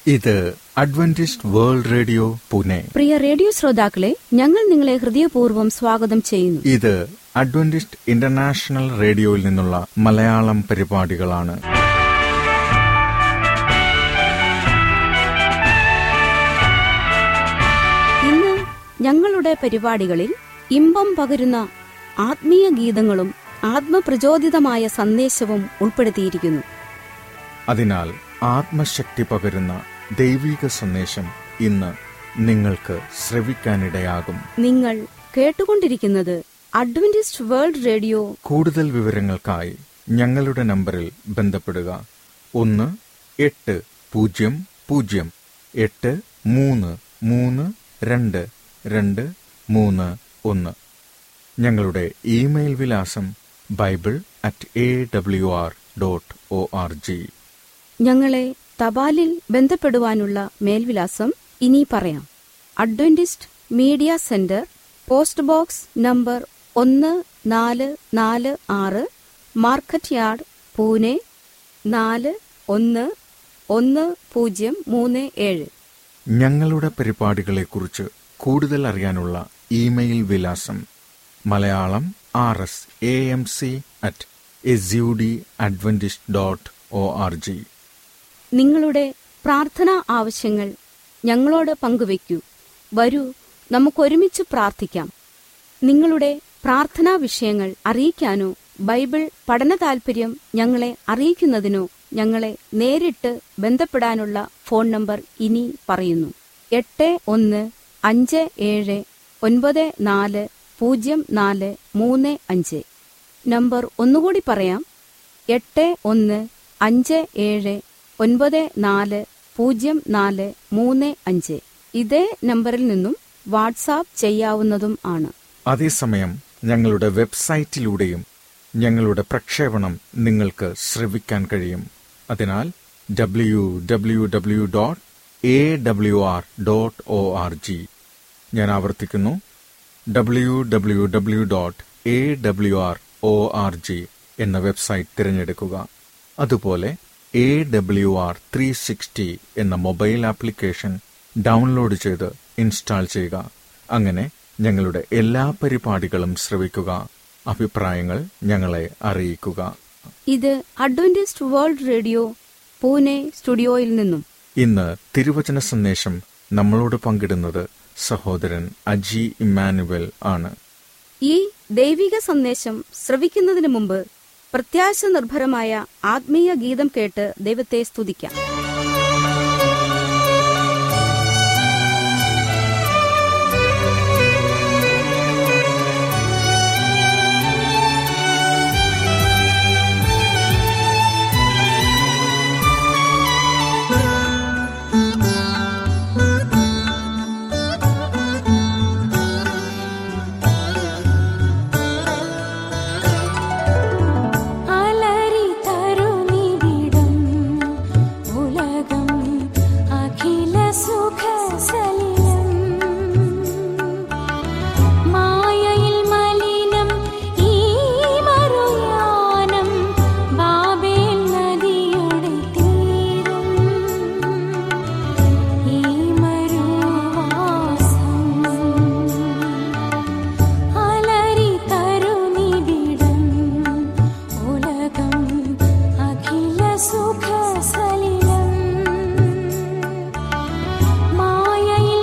ഇത് Adventist world radio Pune പ്രിയ radio ശ്രോതാക്കളെ ഞങ്ങൾ നിങ്ങളെ ഹൃദയപൂർവ്വം സ്വാഗതം ചെയ്യുന്നു ഇത് അഡ്വന്റിസ്റ്റ് ഇന്റർനാഷണൽ റേഡിയോയിൽ നിന്നുള്ള മലയാളം പരിപാടികളാണ് ഇന്ന് ഞങ്ങളുടെ പരിപാടികളിൽ ഇമ്പം പകരുന്ന ആത്മീയ ഗീതങ്ങളും ആത്മപ്രചോദിതമായ സന്ദേശവും ഉൾപ്പെടുത്തിയിരിക്കുന്നു അതിനാൽ ആത്മശക്തി പകരുന്ന ദൈവിക സന്ദേശം ഇന്ന് നിങ്ങൾക്ക് ശ്രവിക്കാനിടയാകും നിങ്ങൾ കേട്ടുകൊണ്ടിരിക്കുന്നത് അഡ്വന്റിസ്റ്റ് വേൾഡ് റേഡിയോ കൂടുതൽ വിവരങ്ങൾക്കായി ഞങ്ങളുടെ നമ്പറിൽ ബന്ധപ്പെടുക ഒന്ന് എട്ട് പൂജ്യം പൂജ്യം എട്ട് മൂന്ന് മൂന്ന് രണ്ട് രണ്ട് മൂന്ന് ഒന്ന് ഞങ്ങളുടെ ഇമെയിൽ വിലാസം bible at A W R dot O R G ഞങ്ങളെ തപാലിൽ ബന്ധപ്പെടുവാനുള്ള മേൽവിലാസം ഇനി പറയാം Adventist media centre post box number ഒന്ന് നാല് നാല് ആറ് മാർക്കറ്റ് യാർഡ് പൂനെ നാല് ഒന്ന് ഒന്ന് പൂജ്യം മൂന്ന് ഏഴ് ഞങ്ങളുടെ പരിപാടികളെക്കുറിച്ച് കൂടുതൽ അറിയാനുള്ള ഇമെയിൽ വിലാസം Malayalam R S A M C at S U D Adventist dot O R G നിങ്ങളുടെ പ്രാർത്ഥനാ ആവശ്യങ്ങൾ ഞങ്ങളോട് പങ്കുവയ്ക്കൂ വരൂ നമുക്കൊരുമിച്ച് പ്രാർത്ഥിക്കാം നിങ്ങളുടെ പ്രാർത്ഥനാ വിഷയങ്ങൾ അറിയിക്കാനോ ബൈബിൾ പഠന താൽപര്യം ഞങ്ങളെ അറിയിക്കുന്നതിനോ ഞങ്ങളെ നേരിട്ട് ബന്ധപ്പെടാനുള്ള ഫോൺ നമ്പർ ഇനി പറയുന്നു എട്ട് ഒന്ന് അഞ്ച് ഏഴ് ഒൻപത് നാല് പൂജ്യം നാല് മൂന്ന് അഞ്ച് നമ്പർ ഒന്നുകൂടി പറയാം എട്ട് ഒന്ന് അഞ്ച് ഏഴ് ഒൻപത് നാല് പൂജ്യം നാല് മൂന്ന് അഞ്ച് ഇതേ നമ്പറിൽ നിന്നും വാട്സാപ്പ് ചെയ്യാവുന്നതും ആണ് അതേസമയം ഞങ്ങളുടെ വെബ്സൈറ്റിലൂടെയും ഞങ്ങളുടെ പ്രക്ഷേപണം നിങ്ങൾക്ക് ശ്രവിക്കാൻ കഴിയും അതിനാൽ W W W dot A W R dot O R G ഞാൻ ആവർത്തിക്കുന്നു W W W dot A W R O R G എന്ന വെബ്സൈറ്റ് തിരഞ്ഞെടുക്കുക അതുപോലെ A W R three sixty എന്ന മൊബൈൽ ആപ്ലിക്കേഷൻ ഡൗൺലോഡ് ചെയ്ത് ഇൻസ്റ്റാൾ ചെയ്യുക അങ്ങനെ ഞങ്ങളുടെ എല്ലാ പരിപാടികളും ശ്രവിക്കുക അഭിപ്രായങ്ങൾ ഞങ്ങളെ അറിയിക്കുക ഇത് അഡ്വന്റിസ്റ്റ് വേൾഡ് റേഡിയോ പൂനെ സ്റ്റുഡിയോയിൽ നിന്നും ഇന്ന് തിരുവചന സന്ദേശം നമ്മളോട് പങ്കിടുന്നത് സഹോദരൻ അജി ഇമ്മാനുവൽ ആണ് ഈ ദൈവിക സന്ദേശം ശ്രവിക്കുന്നതിന് മുമ്പ് പ്രത്യാശ നിർഭരമായ ആത്മീയ ഗീതം കേട്ട് ദൈവത്തെ സ്തുതിക്കാം അലറി തരുനിവിടം ഉലകം അഖില സുഖസലിലം മായയിൽ മലിനം ഈ മറുയാനം ബാബേൽ നദിയുടെ തീരം ഈ മരുവാസം അലരി തരുനിവിടം ഉലകം അഖില സുഖസലിലം മായയിൽ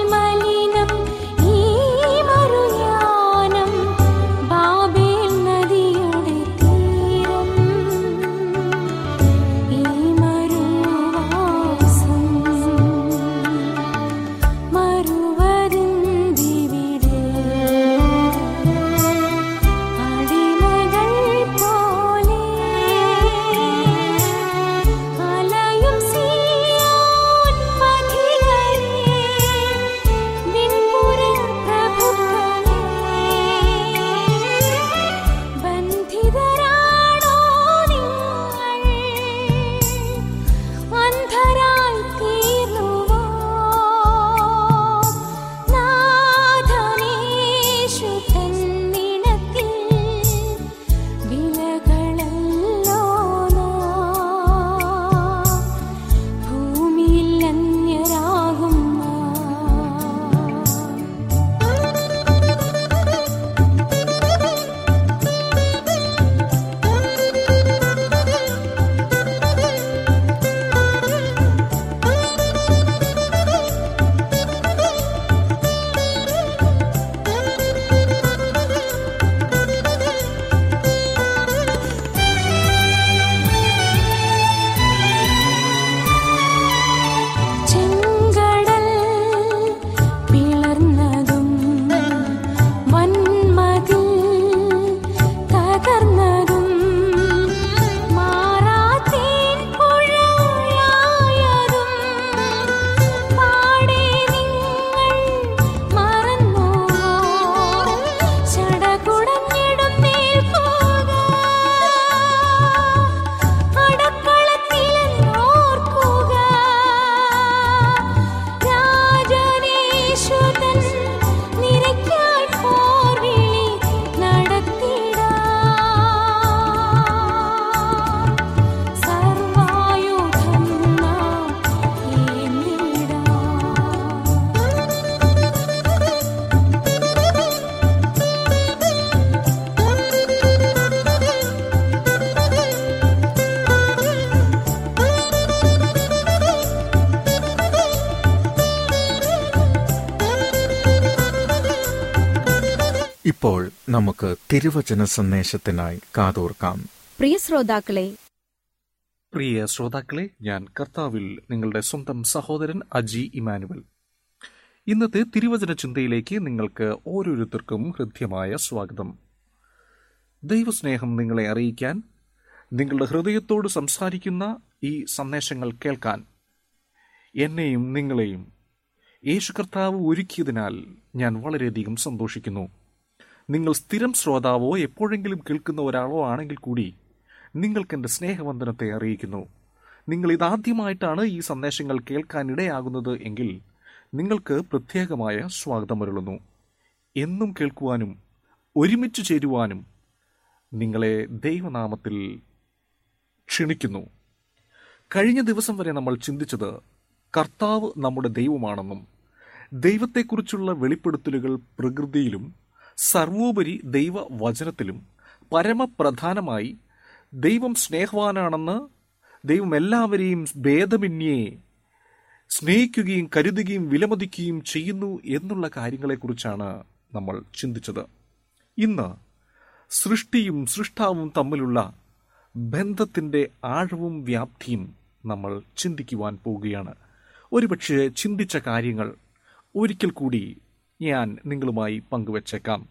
ഇപ്പോൾ നമുക്ക് തിരുവചന സന്ദേശത്തിനായി കാതോർക്കാം പ്രിയ ശ്രോതാക്കളെ പ്രിയ ശ്രോതാക്കളെ ഞാൻ കർത്താവിൽ നിങ്ങളുടെ സ്വന്തം സഹോദരൻ അജി ഇമാനുവൽ ഇന്നത്തെ തിരുവചന ചിന്തയിലേക്ക് നിങ്ങൾക്ക് ഓരോരുത്തർക്കും ഹൃദ്യമായ സ്വാഗതം ദൈവസ്നേഹം നിങ്ങളെ അറിയിക്കാൻ നിങ്ങളുടെ ഹൃദയത്തോട് സംസാരിക്കുന്ന ഈ സന്ദേശങ്ങൾ കേൾക്കാൻ എന്നെയും നിങ്ങളെയും യേശു കർത്താവ് ഒരുക്കിയതിനാൽ ഞാൻ വളരെയധികം സന്തോഷിക്കുന്നു നിങ്ങൾ സ്ഥിരം ശ്രോതാവോ എപ്പോഴെങ്കിലും കേൾക്കുന്ന ഒരാളോ ആണെങ്കിൽ കൂടി നിങ്ങൾക്ക് എൻ്റെ സ്നേഹവന്ദനത്തെ അറിയിക്കുന്നു നിങ്ങൾ ഇതാദ്യമായിട്ടാണ് ഈ സന്ദേശങ്ങൾ കേൾക്കാനിടയാകുന്നത് എങ്കിൽ നിങ്ങൾക്ക് പ്രത്യേകമായ സ്വാഗതമരുളുന്നു എന്നും കേൾക്കുവാനും ഒരുമിച്ച് ചേരുവാനും നിങ്ങളെ ദൈവനാമത്തിൽ ക്ഷണിക്കുന്നു കഴിഞ്ഞ ദിവസം വരെ നമ്മൾ ചിന്തിച്ചത് കർത്താവ് നമ്മുടെ ദൈവമാണെന്നും ദൈവത്തെക്കുറിച്ചുള്ള വെളിപ്പെടുത്തലുകൾ പ്രകൃതിയിലും സർവോപരി ദൈവവചനത്തിലും പരമപ്രധാനമായി ദൈവം സ്നേഹവാനാണെന്ന് ദൈവം എല്ലാവരെയും ഭേദമന്യേ സ്നേഹിക്കുകയും കരുതുകയും വിലമതിക്കുകയും ചെയ്യുന്നു എന്നുള്ള കാര്യങ്ങളെക്കുറിച്ചാണ് നമ്മൾ ചിന്തിച്ചത് ഇന്ന് സൃഷ്ടിയും സൃഷ്ടാവും തമ്മിലുള്ള ബന്ധത്തിന്റെ ആഴവും വ്യാപ്തിയും നമ്മൾ ചിന്തിക്കുവാൻ പോവുകയാണ് ഒരുപക്ഷെ ചിന്തിച്ച കാര്യങ്ങൾ ഒരിക്കൽ കൂടി ഞാൻ നിങ്ങളുമായി പങ്കുവച്ചേക്കാം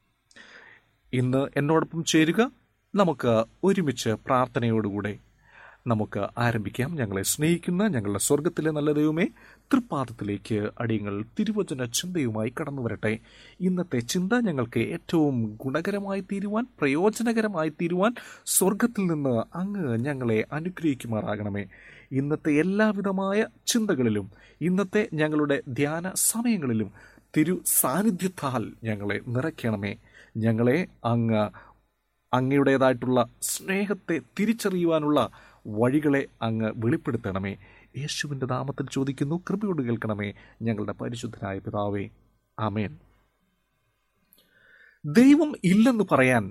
ഇന്ന് എന്നോടൊപ്പം ചേരുക നമുക്ക് ഒരുമിച്ച് പ്രാർത്ഥനയോടുകൂടെ നമുക്ക് ആരംഭിക്കാം ഞങ്ങളെ സ്നേഹിക്കുന്ന ഞങ്ങളുടെ സ്വർഗത്തിലെ നല്ല ദൈവമേ തൃപ്പാദത്തിലേക്ക് അടിയങ്ങൾ തിരുവചന ചിന്തയുമായി കടന്നു വരട്ടെ ഇന്നത്തെ ചിന്ത ഞങ്ങൾക്ക് ഏറ്റവും ഗുണകരമായി തീരുവാൻ പ്രയോജനകരമായി തീരുവാൻ സ്വർഗത്തിൽ നിന്ന് അങ്ങ് ഞങ്ങളെ അനുഗ്രഹിക്കുമാറാകണമേ ഇന്നത്തെ എല്ലാവിധമായ ചിന്തകളിലും ഇന്നത്തെ ഞങ്ങളുടെ ധ്യാന സമയങ്ങളിലും തിരു സാന്നിധ്യത്താൽ ഞങ്ങളെ നിറയ്ക്കണമേ ഞങ്ങളെ അങ്ങ് അങ്ങയുടേതായിട്ടുള്ള സ്നേഹത്തെ തിരിച്ചറിയുവാനുള്ള വഴികളെ അങ്ങ് വെളിപ്പെടുത്തണമേ യേശുവിൻ്റെ നാമത്തിൽ ചോദിക്കുന്നു കൃപയോട് കേൾക്കണമേ ഞങ്ങളുടെ പരിശുദ്ധനായ പിതാവേ ആമേൻ ദൈവം ഇല്ലെന്ന് പറയാൻ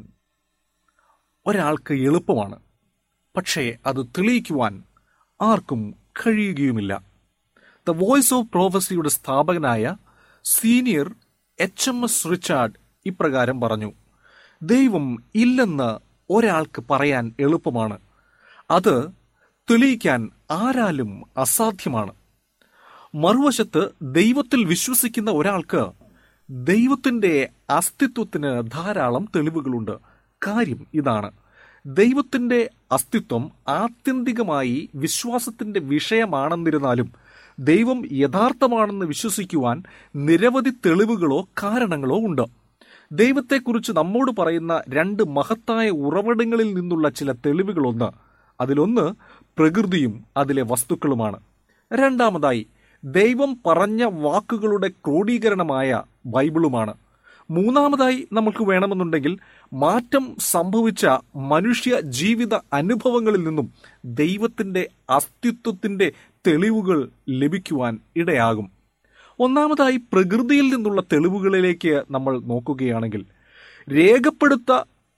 ഒരാൾക്ക് എളുപ്പമാണ് പക്ഷേ അത് തെളിയിക്കുവാൻ ആർക്കും കഴിയുകയുമില്ല ദ വോയിസ് ഓഫ് പ്രോഫസിയുടെ സ്ഥാപകനായ senior H M S Richard ഇപ്രകാരം പറഞ്ഞു ദൈവം ഇല്ലെന്ന് ഒരാൾക്ക് പറയാൻ എളുപ്പമാണ് അത് തെളിയിക്കാൻ ആരാലും അസാധ്യമാണ് മറുവശത്ത് ദൈവത്തിൽ വിശ്വസിക്കുന്ന ഒരാൾക്ക് ദൈവത്തിന്റെ അസ്തിത്വത്തിന് ധാരാളം തെളിവുകളുണ്ട് കാര്യം ഇതാണ് ദൈവത്തിന്റെ അസ്തിത്വം ആത്യന്തികമായി വിശ്വാസത്തിന്റെ വിഷയമാണെന്നിരുന്നാലും ദൈവം യഥാർത്ഥമാണെന്ന് വിശ്വസിക്കുവാൻ നിരവധി തെളിവുകളോ കാരണങ്ങളോ ഉണ്ട് ദൈവത്തെക്കുറിച്ച് നമ്മോട് പറയുന്ന രണ്ട് മഹത്തായ ഉറവിടങ്ങളിൽ നിന്നുള്ള ചില തെളിവുകളൊന്ന് അതിലൊന്ന് പ്രകൃതിയും അതിലെ വസ്തുക്കളുമാണ് രണ്ടാമതായി ദൈവം പറഞ്ഞ വാക്കുകളുടെ ക്രോഡീകരണമായ ബൈബിളുമാണ് മൂന്നാമതായി നമുക്ക് വേണമെന്നുണ്ടെങ്കിൽ മാറ്റം സംഭവിച്ച മനുഷ്യ ജീവിത അനുഭവങ്ങളിൽ നിന്നും ദൈവത്തിന്റെ അസ്തിത്വത്തിന്റെ തെളിവുകൾ ലഭിക്കുവാൻ ഇടയാകും ഒന്നാമതായി പ്രകൃതിയിൽ നിന്നുള്ള തെളിവുകളിലേക്ക് നമ്മൾ നോക്കുകയാണെങ്കിൽ രേഖപ്പെടുത്ത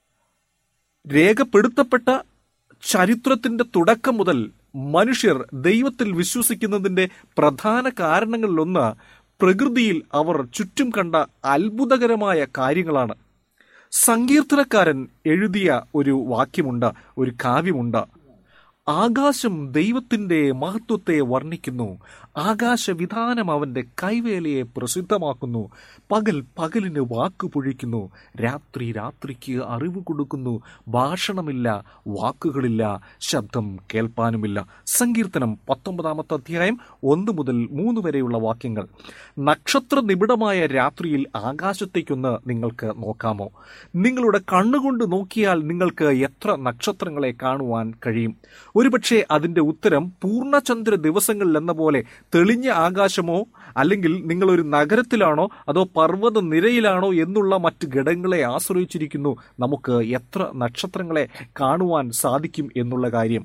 രേഖപ്പെടുത്തപ്പെട്ട ചരിത്രത്തിന്റെ തുടക്കം മുതൽ മനുഷ്യർ ദൈവത്തിൽ വിശ്വസിക്കുന്നതിന്റെ പ്രധാന കാരണങ്ങളിലൊന്ന് പ്രകൃതിയിൽ അവർ ചുറ്റും കണ്ട അത്ഭുതകരമായ കാര്യങ്ങളാണ് സങ്കീർത്തനക്കാരൻ എഴുതിയ ഒരു വാക്യമുണ്ട് ഒരു കാവ്യമുണ്ട് ആകാശം ദൈവത്തിന്റെ മഹത്വത്തെ വർണ്ണിക്കുന്നു ആകാശവിധാനം അവന്റെ കൈവേലയെ പ്രസിദ്ധമാക്കുന്നു പകൽ പകലിന് വാക്ക് പൊഴിക്കുന്നു രാത്രി രാത്രിക്ക് അറിവ് കൊടുക്കുന്നു ഭാഷണമില്ല വാക്കുകളില്ല ശബ്ദം കേൾപ്പാനുമില്ല സങ്കീർത്തനം പത്തൊമ്പതാമത്തെ അധ്യായം ഒന്ന് മുതൽ മൂന്ന് വരെയുള്ള വാക്യങ്ങൾ നക്ഷത്ര നിബിഡമായ രാത്രിയിൽ ആകാശത്തേക്കൊന്ന് നിങ്ങൾക്ക് നോക്കാമോ നിങ്ങളുടെ കണ്ണുകൊണ്ട് നോക്കിയാൽ നിങ്ങൾക്ക് എത്ര നക്ഷത്രങ്ങളെ കാണുവാൻ കഴിയും ഒരുപക്ഷെ അതിന്റെ ഉത്തരം പൂർണ്ണചന്ദ്ര ദിവസങ്ങളിൽ എന്ന പോലെ തെളിഞ്ഞ ആകാശമോ അല്ലെങ്കിൽ നിങ്ങൾ ഒരു നഗരത്തിലാണോ അതോ പർവ്വത നിരയിലാണോ എന്നുള്ള മറ്റ് ഘടകങ്ങളെ ആശ്രയിച്ചിരിക്കുന്നു നമുക്ക് എത്ര നക്ഷത്രങ്ങളെ കാണുവാൻ സാധിക്കും എന്നുള്ള കാര്യം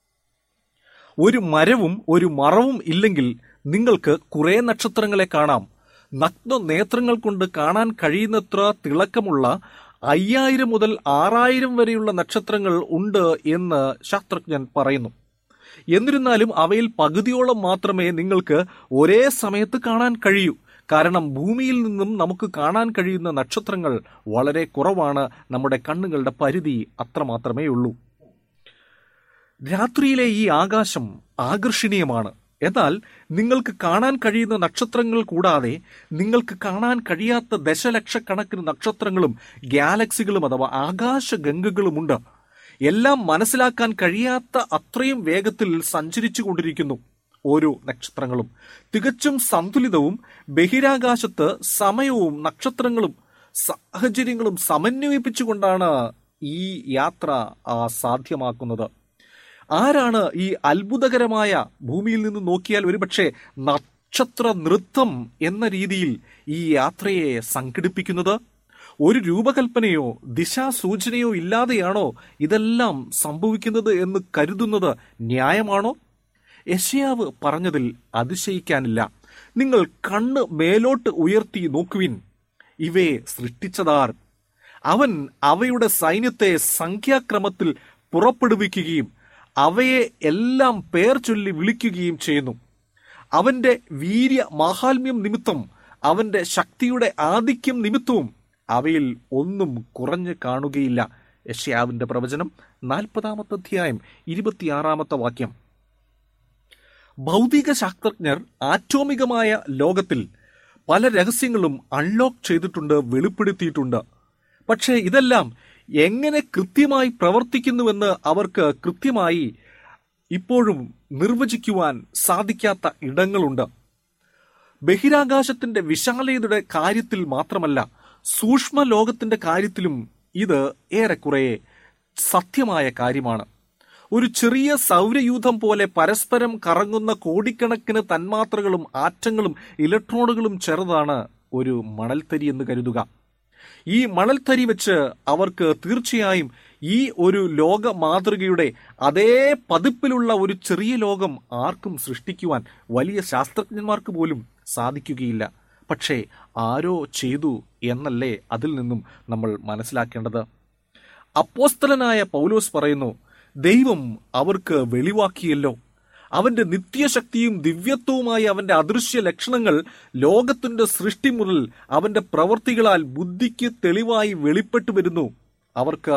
ഒരു മരവും ഒരു മറവും ഇല്ലെങ്കിൽ നിങ്ങൾക്ക് കുറെ നക്ഷത്രങ്ങളെ കാണാം നഗ്ന നേത്രങ്ങൾ കൊണ്ട് കാണാൻ കഴിയുന്നത്ര തിളക്കമുള്ള അയ്യായിരം മുതൽ ആറായിരം വരെയുള്ള നക്ഷത്രങ്ങൾ ഉണ്ട് എന്ന് ശാസ്ത്രജ്ഞൻ പറയുന്നു എന്നിരുന്നാലും അവയിൽ പകുതിയോളം മാത്രമേ നിങ്ങൾക്ക് ഒരേ സമയത്ത് കാണാൻ കഴിയൂ കാരണം ഭൂമിയിൽ നിന്നും നമുക്ക് കാണാൻ കഴിയുന്ന നക്ഷത്രങ്ങൾ വളരെ കുറവാണ് നമ്മുടെ കണ്ണുകളുടെ പരിധി അത്രമാത്രമേ ഉള്ളൂ രാത്രിയിലെ ഈ ആകാശം ആകർഷണീയമാണ് എന്നാൽ നിങ്ങൾക്ക് കാണാൻ കഴിയുന്ന നക്ഷത്രങ്ങൾ കൂടാതെ നിങ്ങൾക്ക് കാണാൻ കഴിയാത്ത ദശലക്ഷക്കണക്കിന് നക്ഷത്രങ്ങളും ഗാലക്സികളും അഥവാ ആകാശഗംഗകളുമുണ്ട് എല്ലാം മനസ്സിലാക്കാൻ കഴിയാത്ത അത്രയും വേഗത്തിൽ സഞ്ചരിച്ചു കൊണ്ടിരിക്കുന്നു ഓരോ നക്ഷത്രങ്ങളും തികച്ചും സന്തുലിതവും ബഹിരാകാശത്ത് സമയവും നക്ഷത്രങ്ങളും സാഹചര്യങ്ങളും സമന്വയിപ്പിച്ചുകൊണ്ടാണ് ഈ യാത്ര ആ, സാധ്യമാക്കുന്നത് ആരാണ് ഈ അത്ഭുതകരമായ ഭൂമിയിൽ നിന്ന് നോക്കിയാൽ ഒരുപക്ഷെ നക്ഷത്ര നൃത്തം എന്ന രീതിയിൽ ഈ യാത്രയെ സംഘടിപ്പിക്കുന്നത് ഒരു രൂപകൽപ്പനയോ ദിശാസൂചനയോ ഇല്ലാതെയാണോ ഇതെല്ലാം സംഭവിക്കുന്നത് എന്ന് കരുതുന്നത് ന്യായമാണോ യശയാവ് പറഞ്ഞതിൽ അതിശയിക്കാനില്ല നിങ്ങൾ കണ്ണ് മേലോട്ട് ഉയർത്തി നോക്കുവിൻ ഇവയെ സൃഷ്ടിച്ചതാർ അവൻ അവയുടെ സൈന്യത്തെ സംഖ്യാക്രമത്തിൽ പുറപ്പെടുവിക്കുകയും അവയെ എല്ലാം പേർ ചൊല്ലി വിളിക്കുകയും ചെയ്യുന്നു അവന്റെ വീര്യ മാഹാത്മ്യം നിമിത്തം അവന്റെ ശക്തിയുടെ ആധിക്യം നിമിത്തവും അവയിൽ ഒന്നും കുറഞ്ഞു കാണുകയില്ല യഷ്യാവിന്റെ പ്രവചനം നാൽപ്പതാമത്തെ അധ്യായം ഇരുപത്തിയാറാമത്തെ വാക്യം ഭൗതിക ശാസ്ത്രജ്ഞർ ആറ്റോമികമായ ലോകത്തിൽ പല രഹസ്യങ്ങളും അൺലോക്ക് ചെയ്തിട്ടുണ്ട് വെളിപ്പെടുത്തിയിട്ടുണ്ട് പക്ഷേ ഇതെല്ലാം എങ്ങനെ കൃത്യമായി പ്രവർത്തിക്കുന്നുവെന്ന് അവർക്ക് കൃത്യമായി ഇപ്പോഴും നിർവചിക്കുവാൻ സാധിക്കാത്ത ഇടങ്ങളുണ്ട് ബഹിരാകാശത്തിന്റെ വിശാലതയുടെ കാര്യത്തിൽ മാത്രമല്ല സൂക്ഷ്മ ലോകത്തിന്റെ കാര്യത്തിലും ഇത് ഏറെക്കുറെ സത്യമായ കാര്യമാണ് ഒരു ചെറിയ സൗരയൂഥം പോലെ പരസ്പരം കറങ്ങുന്ന കോടിക്കണക്കിന് തന്മാത്രകളും ആറ്റങ്ങളും ഇലക്ട്രോണുകളും ചേർന്നതാണ് ഒരു മണൽത്തരി എന്ന് കരുതുക ഈ മണൽത്തരി വെച്ച് അവർക്ക് തീർച്ചയായും ഈ ഒരു ലോക മാതൃകയുടെ അതേ പതിപ്പിലുള്ള ഒരു ചെറിയ ലോകം ആർക്കും സൃഷ്ടിക്കുവാൻ വലിയ ശാസ്ത്രജ്ഞന്മാർക്ക് പോലും സാധിക്കുകയില്ല പക്ഷേ ആരോ ചെയ്തു എന്നല്ലേ അതിൽ നിന്നും നമ്മൾ മനസ്സിലാക്കേണ്ടത് അപ്പോസ്തലനായ പൗലോസ് പറയുന്നു ദൈവം അവർക്ക് വെളിവാക്കിയല്ലോ അവന്റെ നിത്യശക്തിയും ദിവ്യത്വവുമായ അവന്റെ അദൃശ്യ ലക്ഷണങ്ങൾ ലോകത്തിന്റെ സൃഷ്ടി മുതൽ അവന്റെ പ്രവൃത്തികളാൽ ബുദ്ധിക്ക് തെളിവായി വെളിപ്പെട്ടു വരുന്നു അവർക്ക്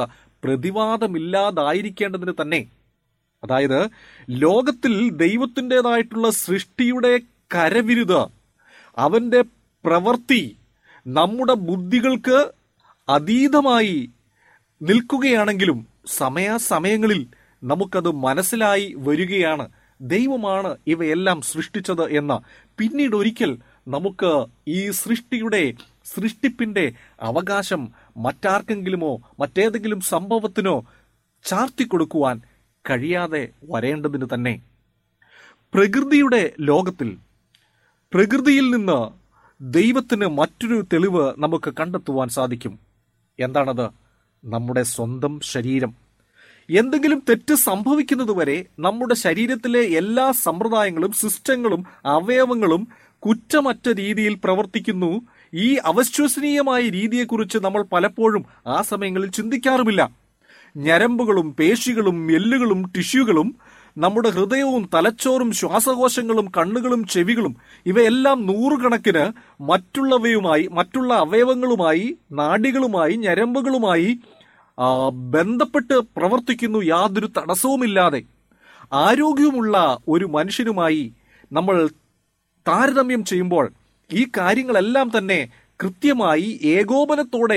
പ്രതിവാദമില്ലാതായിരിക്കേണ്ടതിന് തന്നെ അതായത് ലോകത്തിൽ ദൈവത്തിൻ്റെതായിട്ടുള്ള സൃഷ്ടിയുടെ കരവിരുത അവന്റെ പ്രവൃത്തി നമ്മുടെ ബുദ്ധികൾക്ക് അതീതമായി നിൽക്കുകയാണെങ്കിലും സമയാസമയങ്ങളിൽ നമുക്കത് മനസ്സിലായി വരികയാണ് ദൈവമാണ് ഇവയെല്ലാം സൃഷ്ടിച്ചത് എന്ന് പിന്നീട് ഒരിക്കൽ നമുക്ക് ഈ സൃഷ്ടിയുടെ സൃഷ്ടിപ്പിന്റെ അവകാശം മറ്റാർക്കെങ്കിലുമോ മറ്റേതെങ്കിലും സംഭവത്തിനോ ചാർത്തിക്കൊടുക്കുവാൻ കഴിയാതെ വരേണ്ടതിന് തന്നെ പ്രകൃതിയുടെ ലോകത്തിൽ പ്രകൃതിയിൽ നിന്ന് ദൈവത്തിന് മറ്റൊരു തെളിവ് നമുക്ക് കണ്ടെത്തുവാൻ സാധിക്കും എന്താണത് നമ്മുടെ സ്വന്തം ശരീരം എന്തെങ്കിലും തെറ്റ് സംഭവിക്കുന്നതുവരെ നമ്മുടെ ശരീരത്തിലെ എല്ലാ സമ്പ്രദായങ്ങളും സിസ്റ്റങ്ങളും അവയവങ്ങളും കുറ്റമറ്റ രീതിയിൽ പ്രവർത്തിക്കുന്നു ഈ അവിശ്വസനീയമായ രീതിയെക്കുറിച്ച് നമ്മൾ പലപ്പോഴും ആ സമയങ്ങളിൽ ചിന്തിക്കാറുമില്ല ഞരമ്പുകളും പേശികളും എല്ലുകളും ടിഷ്യൂകളും നമ്മുടെ ഹൃദയവും തലച്ചോറും ശ്വാസകോശങ്ങളും കണ്ണുകളും ചെവികളും ഇവയെല്ലാം നൂറുകണക്കിന് മറ്റുള്ളവയുമായി മറ്റുള്ള അവയവങ്ങളുമായി നാഡികളുമായി ഞരമ്പുകളുമായി ആ, ബന്ധപ്പെട്ട് പ്രവർത്തിക്കുന്നു യാതൊരു തടസ്സവുമില്ലാതെ ആരോഗ്യമുള്ള ഒരു മനുഷ്യനുമായി നമ്മൾ താരതമ്യം ചെയ്യുമ്പോൾ ഈ കാര്യങ്ങളെല്ലാം തന്നെ കൃത്യമായി ഏകോപനത്തോടെ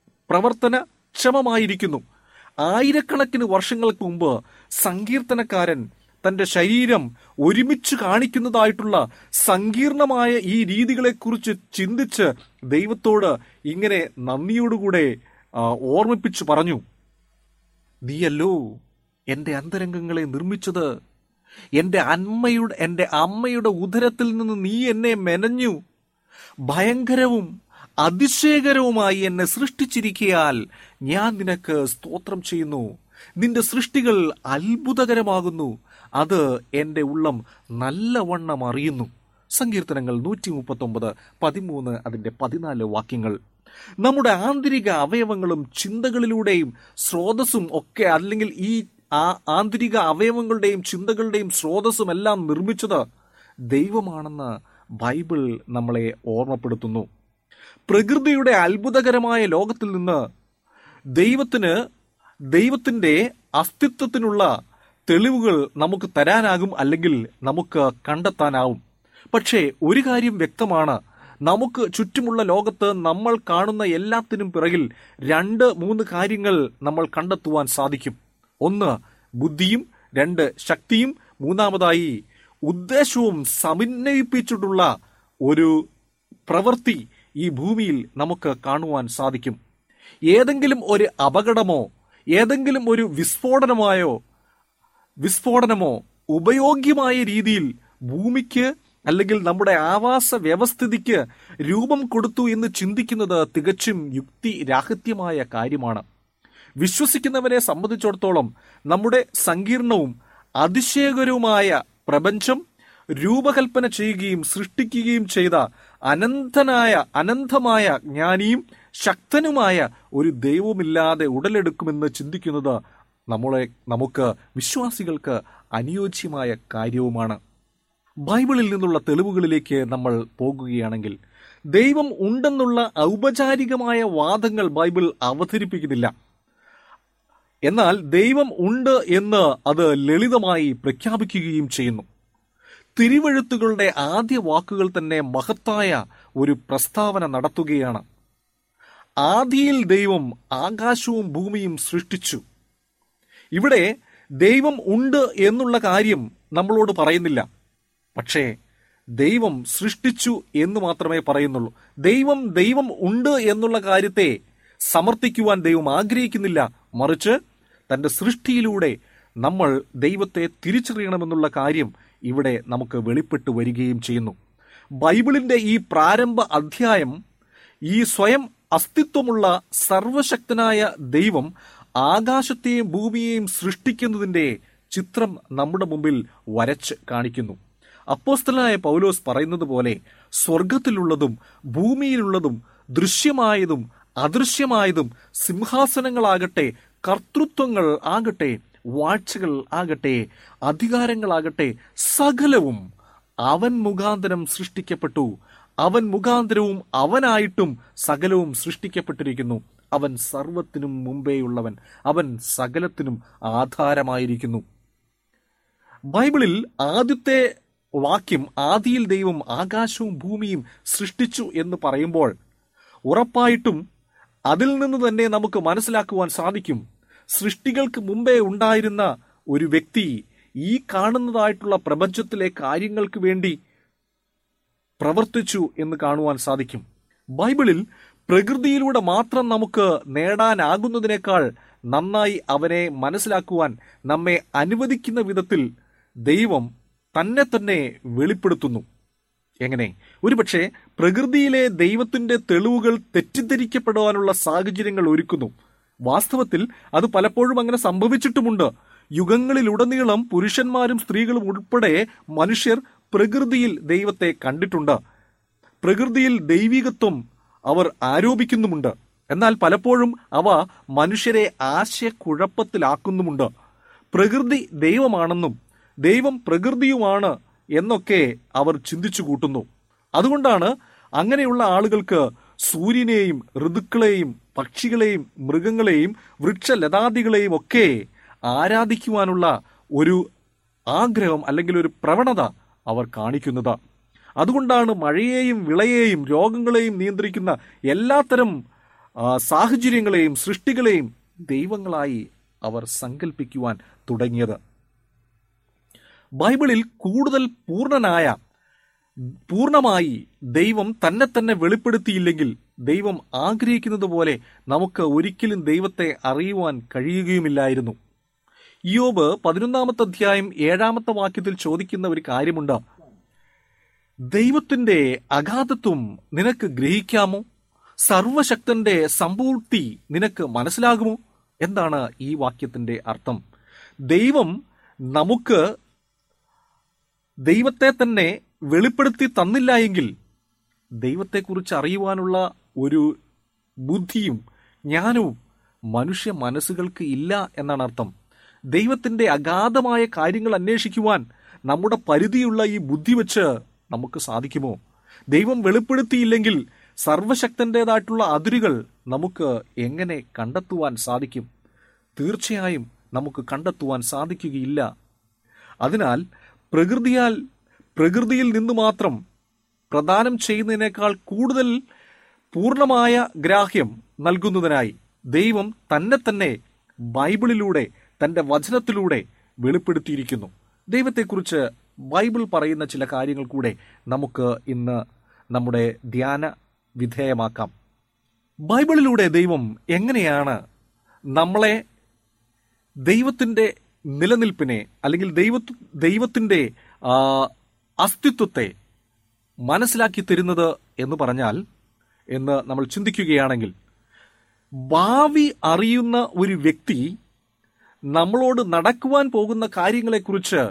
പ്രവർത്തനക്ഷമമായിരിക്കുന്നു ആയിരക്കണക്കിന് വർഷങ്ങൾക്ക് മുമ്പ് സങ്കീർത്തനക്കാരൻ തന്റെ ശരീരം ഒരുമിച്ച് കാണിക്കുന്നതായിട്ടുള്ള സങ്കീർണമായ ഈ രീതികളെക്കുറിച്ച് ചിന്തിച്ച് ദൈവത്തോട് ഇങ്ങനെ നന്ദിയോടുകൂടെ ആ, ഓർമ്മിപ്പിച്ചു പറഞ്ഞു നീയല്ലോ എന്റെ അന്തരംഗങ്ങളെ നിർമ്മിച്ചത് എന്റെ അമ്മയുടെ എന്റെ അമ്മയുടെ ഉദരത്തിൽ നിന്ന് നീ എന്നെ മെനഞ്ഞു ഭയങ്കരവും അതിശയകരവുമായി എന്നെ സൃഷ്ടിച്ചിരിക്കയാൽ ഞാൻ നിനക്ക് സ്തോത്രം ചെയ്യുന്നു നിന്റെ സൃഷ്ടികൾ അത്ഭുതകരമാകുന്നു അത് എന്റെ ഉള്ളം നല്ലവണ്ണം അറിയുന്നു സങ്കീർത്തനങ്ങൾ നൂറ്റി മുപ്പത്തി ഒമ്പത് പതിമൂന്ന് അതിന്റെ പതിനാല് വാക്യങ്ങൾ നമ്മുടെ ആന്തരിക അവയവങ്ങളും ചിന്തകളിലൂടെയും സ്രോതസ്സും ഒക്കെ അല്ലെങ്കിൽ ഈ ആ ആന്തരിക അവയവങ്ങളുടെയും ചിന്തകളുടെയും സ്രോതസ്സും എല്ലാം നിർമ്മിച്ചത് ദൈവമാണെന്ന് ബൈബിൾ നമ്മളെ ഓർമ്മപ്പെടുത്തുന്നു പ്രകൃതിയുടെ അത്ഭുതകരമായ ലോകത്തിൽ നിന്ന് ദൈവത്തിന് ദൈവത്തിന്റെ അസ്തിത്വത്തിനുള്ള തെളിവുകൾ നമുക്ക് തരാനാകും അല്ലെങ്കിൽ നമുക്ക് കണ്ടെത്താനാവും പക്ഷേ ഒരു കാര്യം വ്യക്തമാണ് നമുക്ക് ചുറ്റുമുള്ള ലോകത്ത് നമ്മൾ കാണുന്ന എല്ലാത്തിനും പിറകിൽ രണ്ട് മൂന്ന് കാര്യങ്ങൾ നമ്മൾ കണ്ടെത്തുവാൻ സാധിക്കും ഒന്ന് ബുദ്ധിയും രണ്ട് ശക്തിയും മൂന്നാമതായി ഉദ്ദേശവും സമന്വയിപ്പിച്ചിട്ടുള്ള ഒരു പ്രവൃത്തി ഈ ഭൂമിയിൽ നമുക്ക് കാണുവാൻ സാധിക്കും ഏതെങ്കിലും ഒരു അപകടമോ ഏതെങ്കിലും ഒരു വിസ്ഫോടനമായോ വിസ്ഫോടനമോ ഉപയോഗ്യമായ രീതിയിൽ ഭൂമിക്ക് അല്ലെങ്കിൽ നമ്മുടെ ആവാസ വ്യവസ്ഥിതിക്ക് രൂപം കൊടുത്തു എന്ന് ചിന്തിക്കുന്നത് തികച്ചും യുക്തിരാഹിത്യമായ കാര്യമാണ് വിശ്വസിക്കുന്നവരെ സംബന്ധിച്ചിടത്തോളം നമ്മുടെ സങ്കീർണവും അതിശയകരവുമായ പ്രപഞ്ചം രൂപകൽപ്പന ചെയ്യുകയും സൃഷ്ടിക്കുകയും ചെയ്ത അനന്തനായ അനന്തമായ ജ്ഞാനിയും ശക്തനുമായ ഒരു ദൈവമില്ലാതെ ഉടലെടുക്കുമെന്ന് ചിന്തിക്കുന്നത് നമ്മളെ നമുക്ക് വിശ്വാസികൾക്ക് അനുയോജ്യമായ കാര്യവുമാണ് ബൈബിളിൽ നിന്നുള്ള തെളിവുകളിലേക്ക് നമ്മൾ പോകുകയാണെങ്കിൽ ദൈവം ഉണ്ടെന്നുള്ള ഔപചാരികമായ വാദങ്ങൾ ബൈബിൾ അവതരിപ്പിക്കുന്നില്ല എന്നാൽ ദൈവം ഉണ്ട് എന്ന് അത് ലളിതമായി പ്രഖ്യാപിക്കുകയും ചെയ്യുന്നു തിരുവഴുത്തുകളുടെ ആദ്യ വാക്കുകൾ തന്നെ മഹത്തായ ഒരു പ്രസ്താവന നടത്തുകയാണ് ആദിയിൽ ദൈവം ആകാശവും ഭൂമിയും സൃഷ്ടിച്ചു ഇവിടെ ദൈവം ഉണ്ട് എന്നുള്ള കാര്യം നമ്മളോട് പറയുന്നില്ല പക്ഷേ ദൈവം സൃഷ്ടിച്ചു എന്ന് മാത്രമേ പറയുന്നുള്ളൂ ദൈവം ദൈവം ഉണ്ട് എന്നുള്ള കാര്യത്തെ സമർത്ഥിക്കുവാൻ ദൈവം ആഗ്രഹിക്കുന്നില്ല മറിച്ച് തന്റെ സൃഷ്ടിയിലൂടെ നമ്മൾ ദൈവത്തെ തിരിച്ചറിയണമെന്നുള്ള കാര്യം ഇവിടെ നമുക്ക് വെളിപ്പെട്ടു വരികയും ചെയ്യുന്നു ബൈബിളിന്റെ ഈ പ്രാരംഭ അധ്യായം ഈ സ്വയം അസ്തിത്വമുള്ള സർവശക്തനായ ദൈവം ആകാശത്തെയും ഭൂമിയെയും സൃഷ്ടിക്കുന്നതിന്റെ ചിത്രം നമ്മുടെ മുമ്പിൽ വരച്ച് കാണിക്കുന്നു അപ്പോസ്തലനായ പൗലോസ് പറയുന്നത് പോലെ സ്വർഗത്തിലുള്ളതും ഭൂമിയിലുള്ളതും ദൃശ്യമായതും അദൃശ്യമായതും സിംഹാസനങ്ങളാകട്ടെ കർത്തൃത്വങ്ങൾ ആകട്ടെ വാഴ്ചകൾ ആകട്ടെ അധികാരങ്ങളാകട്ടെ സകലവും അവൻ മുഖാന്തരം സൃഷ്ടിക്കപ്പെട്ടു അവൻ മുഖാന്തരവും അവനായിട്ടും സകലവും സൃഷ്ടിക്കപ്പെട്ടിരിക്കുന്നു അവൻ സർവത്തിനും മുമ്പേയുള്ളവൻ അവൻ സകലത്തിനും ആധാരമായിരിക്കുന്നു ബൈബിളിൽ ആദ്യത്തെ വാക്യം ആദിയിൽ ദൈവം ആകാശവും ഭൂമിയും സൃഷ്ടിച്ചു എന്ന് പറയുമ്പോൾ ഉറപ്പായിട്ടും അതിൽ നിന്ന് തന്നെ നമുക്ക് മനസ്സിലാക്കുവാൻ സാധിക്കും സൃഷ്ടികൾക്ക് മുമ്പേ ഉണ്ടായിരുന്ന ഒരു വ്യക്തി ഈ കാണുന്നതായിട്ടുള്ള പ്രപഞ്ചത്തിലെ കാര്യങ്ങൾക്ക് വേണ്ടി പ്രവർത്തിച്ചു എന്ന് കാണുവാൻ സാധിക്കും ബൈബിളിൽ പ്രകൃതിയിലൂടെ മാത്രം നമുക്ക് നേടാനാകുന്നതിനേക്കാൾ നന്നായി അവനെ മനസ്സിലാക്കുവാൻ നമ്മെ അനുവദിക്കുന്ന വിധത്തിൽ ദൈവം തന്നെ തന്നെ വെളിപ്പെടുത്തുന്നു എങ്ങനെ ഒരുപക്ഷെ പ്രകൃതിയിലെ ദൈവത്തിന്റെ തെളിവുകൾ തെറ്റിദ്ധരിക്കപ്പെടുവാനുള്ള സാഹചര്യങ്ങൾ ഒരുക്കുന്നു വാസ്തവത്തിൽ അത് പലപ്പോഴും അങ്ങനെ സംഭവിച്ചിട്ടുമുണ്ട് യുഗങ്ങളിലുടനീളം പുരുഷന്മാരും സ്ത്രീകളും ഉൾപ്പെടെ മനുഷ്യർ പ്രകൃതിയിൽ ദൈവത്തെ കണ്ടിട്ടുണ്ട് പ്രകൃതിയിൽ ദൈവികത്വം അവർ ആരോപിക്കുന്നുമുണ്ട് എന്നാൽ പലപ്പോഴും അവ മനുഷ്യരെ ആശയക്കുഴപ്പത്തിലാക്കുന്നുമുണ്ട് പ്രകൃതി ദൈവമാണെന്നും ദൈവം പ്രകൃതിയുമാണ് എന്നൊക്കെ അവർ ചിന്തിച്ചു കൂട്ടുന്നു അതുകൊണ്ടാണ് അങ്ങനെയുള്ള ആളുകൾക്ക് സൂര്യനെയും ഋതുക്കളെയും പക്ഷികളെയും മൃഗങ്ങളെയും വൃക്ഷലതാദികളെയും ഒക്കെ ആരാധിക്കുവാനുള്ള ഒരു ആഗ്രഹം അല്ലെങ്കിൽ ഒരു പ്രവണത അവർ കാണിക്കുന്നത് അതുകൊണ്ടാണ് മഴയെയും വിളയെയും രോഗങ്ങളെയും നിയന്ത്രിക്കുന്ന എല്ലാത്തരം ആ, സാഹചര്യങ്ങളെയും സൃഷ്ടികളെയും ദൈവങ്ങളായി അവർ സങ്കല്പിക്കുവാൻ തുടങ്ങിയത് ബൈബിളിൽ കൂടുതൽ പൂർണ്ണനായ പൂർണ്ണമായി ദൈവം തന്നെ തന്നെ വെളിപ്പെടുത്തിയില്ലെങ്കിൽ ദൈവം ആഗ്രഹിക്കുന്നത് പോലെ നമുക്ക് ഒരിക്കലും ദൈവത്തെ അറിയുവാൻ കഴിയുകയുമില്ലായിരുന്നു യോബ് പതിനൊന്നാമത്തെ അധ്യായം ഏഴാമത്തെ വാക്യത്തിൽ ചോദിക്കുന്ന ഒരു കാര്യമുണ്ട് ദൈവത്തിന്റെ അഗാധത്വം നിനക്ക് ഗ്രഹിക്കാമോ സർവശക്തന്റെ സമ്പൂർത്തി നിനക്ക് മനസ്സിലാകുമോ എന്താണ് ഈ വാക്യത്തിന്റെ അർത്ഥം ദൈവം നമുക്ക് ദൈവത്തെ തന്നെ വെളിപ്പെടുത്തി തന്നില്ല എങ്കിൽ ദൈവത്തെക്കുറിച്ച് അറിയുവാനുള്ള ഒരു ബുദ്ധിയും ജ്ഞാനവും മനുഷ്യ മനസ്സുകൾക്ക് ഇല്ല എന്നാണ് അർത്ഥം ദൈവത്തിന്റെ അഗാധമായ കാര്യങ്ങൾ അന്വേഷിക്കുവാൻ നമ്മുടെ പരിധിയുള്ള ഈ ബുദ്ധി വെച്ച് നമുക്ക് സാധിക്കുമോ ദൈവം വെളിപ്പെടുത്തിയില്ലെങ്കിൽ സർവശക്തൻ്റെതായിട്ടുള്ള അതിരുകൾ നമുക്ക് എങ്ങനെ കണ്ടെത്തുവാൻ സാധിക്കും തീർച്ചയായും നമുക്ക് കണ്ടെത്തുവാൻ സാധിക്കുകയില്ല അതിനാൽ പ്രകൃതിയാൽ പ്രകൃതിയിൽ നിന്ന് മാത്രം പ്രദാനം ചെയ്യുന്നതിനേക്കാൾ കൂടുതൽ പൂർണ്ണമായ ഗ്രാഹ്യം നൽകുന്നതിനായി ദൈവം തന്നെ തന്നെ ബൈബിളിലൂടെ തന്റെ വചനത്തിലൂടെ വെളിപ്പെടുത്തിയിരിക്കുന്നു ദൈവത്തെക്കുറിച്ച് ബൈബിൾ പറയുന്ന ചില കാര്യങ്ങൾ കൂടെ നമുക്ക് ഇന്ന് നമ്മുടെ ധ്യാന വിധേയമാക്കാം ബൈബിളിലൂടെ ദൈവം എങ്ങനെയാണ് നമ്മളെ ദൈവത്തിന്റെ നിലനിൽപ്പിനെ അല്ലെങ്കിൽ ദൈവ ദൈവത്തിന്റെ ആ, അസ്തിത്വത്തെ മനസ്സിലാക്കി തരുന്നത് എന്ന് പറഞ്ഞാൽ എന്ന് നമ്മൾ ചിന്തിക്കുകയാണെങ്കിൽ ഭാവി അറിയുന്ന ഒരു വ്യക്തി നമ്മളോട് നടക്കുവാൻ പോകുന്ന കാര്യങ്ങളെക്കുറിച്ച്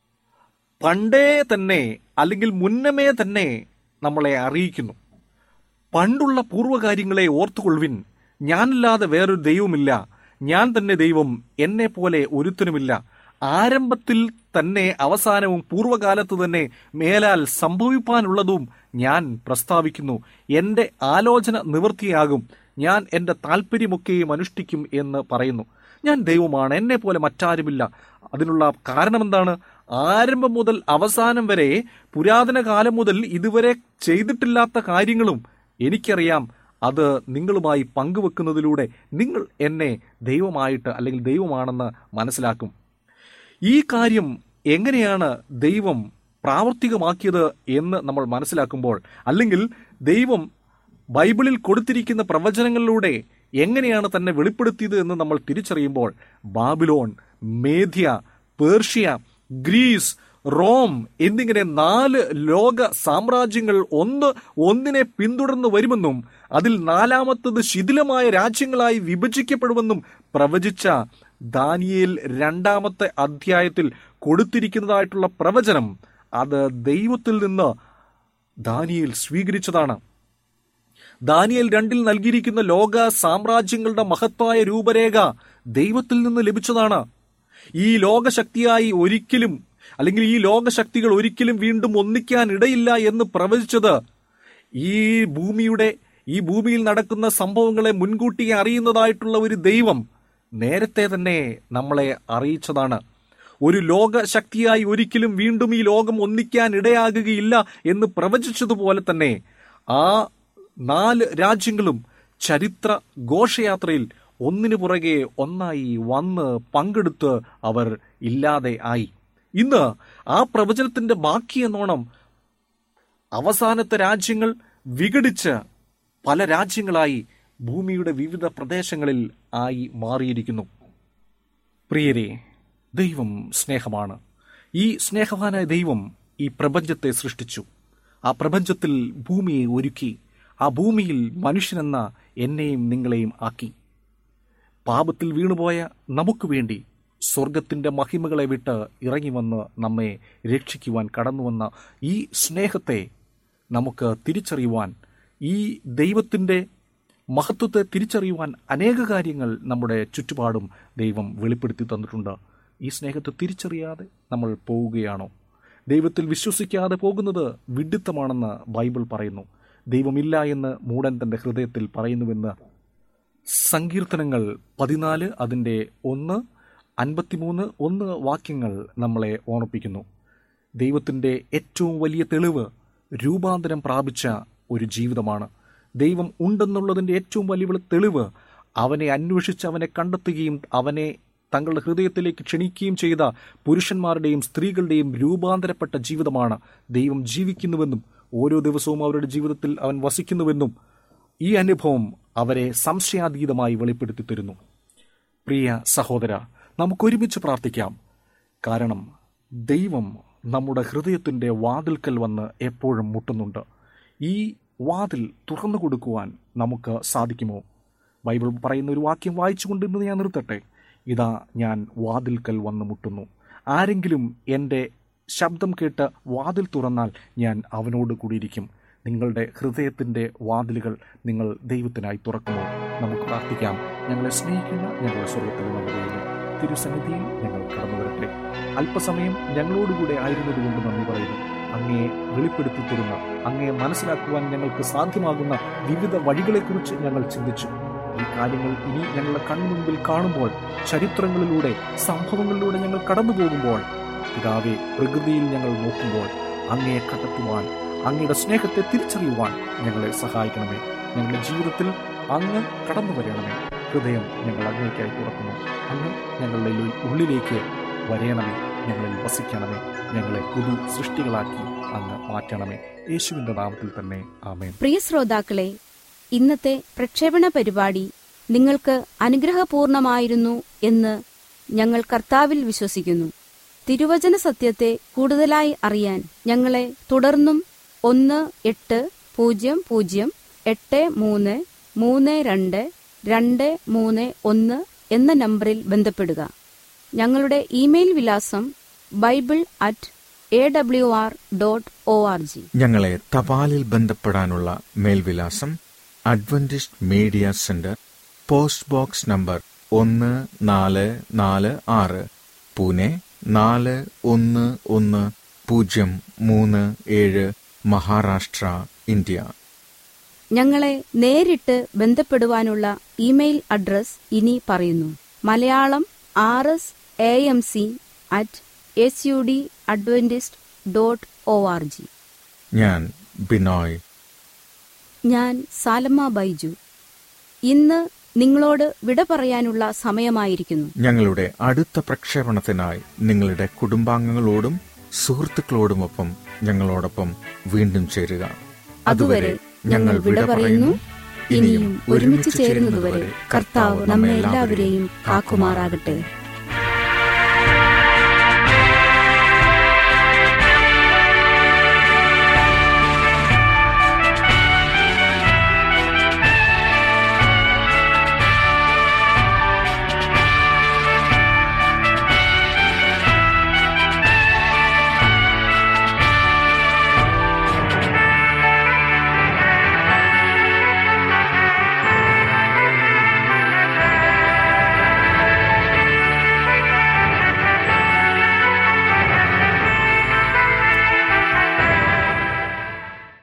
പണ്ടേ തന്നെ അല്ലെങ്കിൽ മുന്നമേ തന്നെ നമ്മളെ അറിയിക്കുന്നു പണ്ടുള്ള പൂർവ്വകാര്യങ്ങളെ ഓർത്തുകൊള്ളുവിൻ ഞാനല്ലാതെ വേറൊരു ദൈവമില്ല ഞാൻ തന്നെ ദൈവം എന്നെ പോലെ ഒരുത്തനുമില്ല ആരംഭത്തിൽ തന്നെ അവസാനവും പൂർവ്വകാലത്ത് തന്നെ മേലാൽ സംഭവിപ്പാനുള്ളതും ഞാൻ പ്രസ്താവിക്കുന്നു എന്റെ ആലോചന നിവൃത്തിയാകും ഞാൻ എന്റെ താല്പര്യമൊക്കെയും അനുഷ്ഠിക്കും എന്ന് പറയുന്നു ഞാൻ ദൈവമാണ് എന്നെ പോലെ മറ്റാരുമില്ല അതിനുള്ള കാരണം എന്താണ് ആരംഭം മുതൽ അവസാനം വരെ പുരാതന കാലം മുതൽ ഇതുവരെ ചെയ്തിട്ടില്ലാത്ത കാര്യങ്ങളും എനിക്കറിയാം അത് നിങ്ങളുമായി പങ്കുവെക്കുന്നതിലൂടെ നിങ്ങൾ എന്നെ ദൈവമായിട്ട് അല്ലെങ്കിൽ ദൈവമാണെന്ന് മനസ്സിലാക്കും ഈ കാര്യം എങ്ങനെയാണ് ദൈവം പ്രാവർത്തികമാക്കിയത് എന്ന് നമ്മൾ മനസ്സിലാക്കുമ്പോൾ അല്ലെങ്കിൽ ദൈവം ബൈബിളിൽ കൊടുത്തിരിക്കുന്ന പ്രവചനങ്ങളിലൂടെ എങ്ങനെയാണ് തന്നെ വെളിപ്പെടുത്തിയത് എന്ന് നമ്മൾ തിരിച്ചറിയുമ്പോൾ ബാബിലോൺ മേധ്യ പേർഷ്യ ഗ്രീസ് റോം എന്നിങ്ങനെ നാല് ലോക സാമ്രാജ്യങ്ങൾ ഒന്ന് ഒന്നിനെ പിന്തുടർന്ന് വരുമെന്നും അതിൽ നാലാമത്തത് ശിഥിലമായ രാജ്യങ്ങളായി വിഭജിക്കപ്പെടുമെന്നും പ്രവചിച്ച ദാനിയേൽ രണ്ടാമത്തെ അധ്യായത്തിൽ കൊടുത്തിരിക്കുന്നതായിട്ടുള്ള പ്രവചനം അത് ദൈവത്തിൽ നിന്ന് ദാനിയേൽ സ്വീകരിച്ചതാണ് ദാനിയേൽ രണ്ടിൽ നൽകിയിരിക്കുന്ന ലോക സാമ്രാജ്യങ്ങളുടെ മഹത്തായ രൂപരേഖ ദൈവത്തിൽ നിന്ന് ലഭിച്ചതാണ് ഈ ലോകശക്തിയായി ഒരിക്കലും അല്ലെങ്കിൽ ഈ ലോകശക്തികൾ ഒരിക്കലും വീണ്ടും ഒന്നിക്കാൻ ഇടയില്ല എന്ന് പ്രവചിച്ചത് ഈ ഭൂമിയുടെ ഈ ഭൂമിയിൽ നടക്കുന്ന സംഭവങ്ങളെ മുൻകൂട്ടി അറിയുന്നതായിട്ടുള്ള ഒരു ദൈവം നേരത്തെ തന്നെ നമ്മളെ അറിയിച്ചതാണ് ഒരു ലോകശക്തിയായി ഒരിക്കലും വീണ്ടും ഈ ലോകം ഒന്നിക്കാൻ ഇടയാകുകയില്ല എന്ന് പ്രവചിച്ചതുപോലെ തന്നെ ആ നാല് രാജ്യങ്ങളും ചരിത്ര ഘോഷയാത്രയിൽ ഒന്നിനു പുറകെ ഒന്നായി വന്ന് പങ്കെടുത്ത് അവർ ഇല്ലാതെ ആയി ഇന്ന് ആ പ്രവചനത്തിന്റെ ബാക്കി എന്നോണം അവസാനത്തെ രാജ്യങ്ങൾ വിഘടിച്ച് പല രാജ്യങ്ങളായി ഭൂമിയുടെ വിവിധ പ്രദേശങ്ങളിൽ ആയി മാറിയിരിക്കുന്നു പ്രിയരെ ദൈവം സ്നേഹമാണ് ഈ സ്നേഹവാനായ ദൈവം ഈ പ്രപഞ്ചത്തെ സൃഷ്ടിച്ചു ആ പ്രപഞ്ചത്തിൽ ഭൂമിയെ ഒരുക്കി ആ ഭൂമിയിൽ മനുഷ്യനെന്ന എന്നെയും നിങ്ങളെയും ആക്കി പാപത്തിൽ വീണുപോയ നമുക്ക് വേണ്ടി സ്വർഗത്തിന്റെ മഹിമകളെ വിട്ട് ഇറങ്ങി വന്ന് നമ്മെ രക്ഷിക്കുവാൻ കടന്നുവന്ന ഈ സ്നേഹത്തെ നമുക്ക് തിരിച്ചറിയുവാൻ ഈ ദൈവത്തിന്റെ മഹത്വത്തെ തിരിച്ചറിയുവാൻ അനേക കാര്യങ്ങൾ നമ്മുടെ ചുറ്റുപാടും ദൈവം വെളിപ്പെടുത്തി തന്നിട്ടുണ്ട് ഈ സ്നേഹത്തെ തിരിച്ചറിയാതെ നമ്മൾ പോവുകയാണോ ദൈവത്തിൽ വിശ്വസിക്കാതെ പോകുന്നത് വിഡിത്തമാണെന്ന് ബൈബിൾ പറയുന്നു ദൈവമില്ല എന്ന് മൂടൻ തന്റെ ഹൃദയത്തിൽ പറയുന്നുവെന്ന് സങ്കീർത്തനങ്ങൾ പതിനാല് അതിൻ്റെ ഒന്ന് അൻപത്തിമൂന്ന് ഒന്ന് വാക്യങ്ങൾ നമ്മളെ ഓർമ്മിപ്പിക്കുന്നു ദൈവത്തിൻ്റെ ഏറ്റവും വലിയ തെളിവ് രൂപാന്തരം പ്രാപിച്ച ഒരു ജീവിതമാണ് ദൈവം ഉണ്ടെന്നുള്ളതിൻ്റെ ഏറ്റവും വലിയ തെളിവ് അവനെ അന്വേഷിച്ച് അവനെ കണ്ടെത്തുകയും അവനെ തങ്ങളുടെ ഹൃദയത്തിലേക്ക് ക്ഷണിക്കുകയും ചെയ്ത പുരുഷന്മാരുടെയും സ്ത്രീകളുടെയും രൂപാന്തരപ്പെട്ട ജീവിതമാണ് ദൈവം ജീവിക്കുന്നുവെന്നും ഓരോ ദിവസവും അവരുടെ ജീവിതത്തിൽ അവൻ വസിക്കുന്നുവെന്നും ഈ അനുഭവം അവരെ സംശയാതീതമായി വെളിപ്പെടുത്തി തരുന്നു പ്രിയ സഹോദര നമുക്കൊരുമിച്ച് പ്രാർത്ഥിക്കാം കാരണം ദൈവം നമ്മുടെ ഹൃദയത്തിൻ്റെ വാതിൽക്കൽ വന്ന് എപ്പോഴും മുട്ടുന്നുണ്ട് ഈ വാതിൽ തുറന്നു കൊടുക്കുവാൻ നമുക്ക് സാധിക്കുമോ ബൈബിൾ പറയുന്ന ഒരു വാക്യം വായിച്ചുകൊണ്ട് ഇന്ന് ഞാൻ നിർത്തട്ടെ ഇതാ ഞാൻ വാതിൽക്കൽ വന്ന് മുട്ടുന്നു ആരെങ്കിലും എൻ്റെ ശബ്ദം കേട്ട് വാതിൽ തുറന്നാൽ ഞാൻ അവനോട് കൂടിയിരിക്കും നിങ്ങളുടെ ഹൃദയത്തിൻ്റെ വാതിലുകൾ നിങ്ങൾ ദൈവത്തിനായി തുറക്കുമോ നമുക്ക് പ്രാർത്ഥിക്കാം ഞങ്ങളെ സ്നേഹിക്കുന്ന ഞങ്ങളുടെ സ്വർഗത്തിൽ നമ്മുടെ തിരുസന്നിധിയിൽ ഞങ്ങൾ കടന്നു വരട്ടെ അല്പസമയം ഞങ്ങളോടുകൂടെ ആയിരുന്നതുകൊണ്ട് നന്ദി പറയുന്നു അങ്ങയെ വെളിപ്പെടുത്തി തരുന്ന അങ്ങയെ മനസ്സിലാക്കുവാൻ ഞങ്ങൾക്ക് സാധ്യമാകുന്ന വിവിധ വഴികളെക്കുറിച്ച് ഞങ്ങൾ ചിന്തിച്ചു ഈ കാര്യങ്ങൾ ഇനി ഞങ്ങളുടെ കൺമുൻപിൽ കാണുമ്പോൾ ചരിത്രങ്ങളിലൂടെ സംഭവങ്ങളിലൂടെ ഞങ്ങൾ കടന്നു പോകുമ്പോൾ പിതാവെ പ്രകൃതിയിൽ ഞങ്ങൾ നോക്കുമ്പോൾ അങ്ങയെ കണ്ടെത്തുവാൻ അങ്ങയുടെ സ്നേഹത്തെ തിരിച്ചറിയുവാൻ ഞങ്ങളെ സഹായിക്കണമേ ഞങ്ങളുടെ ജീവിതത്തിൽ അങ്ങ് കടന്നു വരണമേ ഹൃദയം ഞങ്ങൾ അങ്ങേക്കായി തുറക്കുന്നു അങ്ങ് ഞങ്ങളുടെ ഉള്ളിൽ- ഉള്ളിലേക്ക് വരയണമേ ഞങ്ങളിൽ വസിക്കണമേ ഞങ്ങളെ പുതു സൃഷ്ടികളാക്കി അങ്ങ് മാറ്റണമേ യേശുവിന്റെ നാമത്തിൽ തന്നെ ആമേൻ പ്രിയ ശ്രോതാക്കളെ ഇന്നത്തെ പ്രക്ഷേപണ പരിപാടി നിങ്ങൾക്ക് അനുഗ്രഹപൂർണമായിരുന്നു എന്ന് ഞങ്ങൾ കർത്താവിൽ വിശ്വസിക്കുന്നു തിരുവചന സത്യത്തെ കൂടുതലായി അറിയാൻ ഞങ്ങളെ തുടർന്നും ഒന്ന് എട്ട് പൂജ്യം പൂജ്യം എട്ട് മൂന്ന് മൂന്ന് രണ്ട് രണ്ട് മൂന്ന് ഒന്ന് എന്ന നമ്പറിൽ ബന്ധപ്പെടുക ഞങ്ങളുടെ ഇമെയിൽ വിലാസം bible at A W R dot O R G ഞങ്ങളെ തപാലിൽ ബന്ധപ്പെടാനുള്ള മേൽവിലാസം Adventist media centre post box number ഒന്ന് നാല് നാല് ആറ് പൂനെ നാല് ഒന്ന് ഒന്ന് പൂജ്യം മൂന്ന് ഏഴ് മഹാരാഷ്ട്ര ഇന്ത്യ ഞങ്ങളെ നേരിട്ട് ബന്ധപ്പെടുവാനുള്ള ഇമെയിൽ അഡ്രസ് ഇനി പറയുന്നു Malayalam R S A M C at S U D Adventist dot O R G ഞാൻ ബിനോയ് ഞാൻ സാലമ്മ ബൈജു ഇന്ന് നിങ്ങളോട് വിട പറയാനുള്ള സമയമായിരിക്കുന്നു ഞങ്ങളുടെ അടുത്ത പ്രക്ഷേപണത്തിനായി നിങ്ങളുടെ കുടുംബാംഗങ്ങളോടും സുഹൃത്തുക്കളോടുമൊപ്പം ഞങ്ങളോടൊപ്പം വീണ്ടും ചേരുക അതുവരെ ഞങ്ങൾ വിട പറയുന്നു ഇനിയും ഒരുമിച്ച് ചേരുന്നതുവരെ കർത്താവ് നമ്മെ എല്ലാവരെയും കാക്കുമാറാകട്ടെ